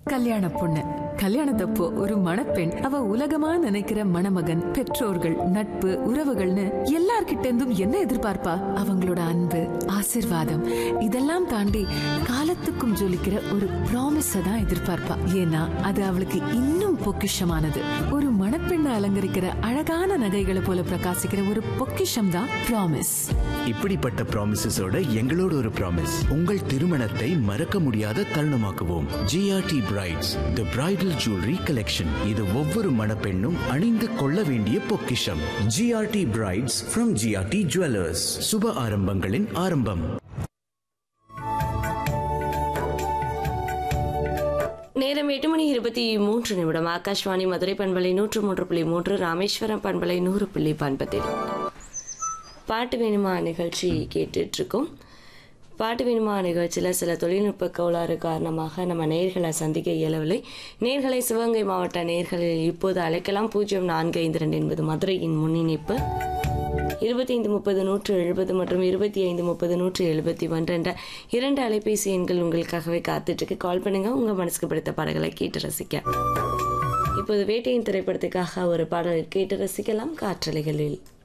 கல்யாண பொண்ணு கல்யாணத்தப்போ ஒரு மணப்பெண் அவ உலகமா நினைக்கிற மணமகன் பெற்றோர்கள் நட்பு உறவுகள்னு எல்லார்கிட்ட இருந்தும் என்ன எதிர்பார்ப்பா அவங்களோட அன்பு ஆசிர்வாதம் இதெல்லாம் தாண்டி காலத்துக்கும் ஜொலிக்கிற ஒரு ப்ராமிஸ தான் எதிர்பார்ப்பா ஏன்னா அது அவளுக்கு இன்னும் பொக்கிஷமானது ஒரு மணப்பெண்ணை அலங்கரிக்கிற அழகான நகைகளை போல பிரகாசிக்கிற ஒரு பொக்கிஷம் தான் ப்ராமிஸ் இப்படிப்பட்ட ப்ராமிசஸோட எங்களோட ஒரு ப்ராமிஸ் உங்கள் திருமணத்தை மறக்க முடியாத தருணமாக்குவோம் GRT Brides the bridal jewellery collection இது ஒவ்வொரு மணப்பெண்ணும் அணிந்து கொள்ள வேண்டிய பொக்கிஷம் GRT Brides from GRT Jewellers சுப ஆரம்பங்களின் ஆரம்பம் நேரம் எட்டு மணி இருபத்தி மூன்று நிமிடம் ஆகாஷ்வாணி மதுரை பண்பலை நூற்று மூன்று புள்ளி மூன்று ராமேஸ்வரம் பண்பலை நூறு புள்ளி பண்பத்தில் பாட்டு வேணுமா நிகழ்ச்சி கேட்டுட்டு இருக்கோம் பாட்டு வேணுமா நிகழ்ச்சியில் சில தொழில்நுட்ப கோளாறு காரணமாக நம்ம நேர்களை சந்திக்க இயலவில்லை நேர்களை சிவகங்கை மாவட்ட நேர்களில் இப்போது அழைக்கலாம் பூஜ்ஜியம் நான்கு ஐந்து ரெண்டு என்பது மதுரையின் முன்னிணைப்பு இருபத்தி ஐந்து முப்பது நூற்று எழுபது மற்றும் இருபத்தி ஐந்து முப்பது நூற்று எழுபத்தி ஒன்று என்ற இரண்டு அலைபேசி எண்கள் உங்களுக்காகவே காத்துட்ருக்கு கால் பண்ணுங்க உங்க மனசுக்கு பிடித்த பாடல்களை கேட்டு ரசிக்க இப்போது வேட்டையின் திரைப்படத்துக்காக ஒரு பாடலை கேட்டு ரசிக்கலாம் காற்றலைகளில்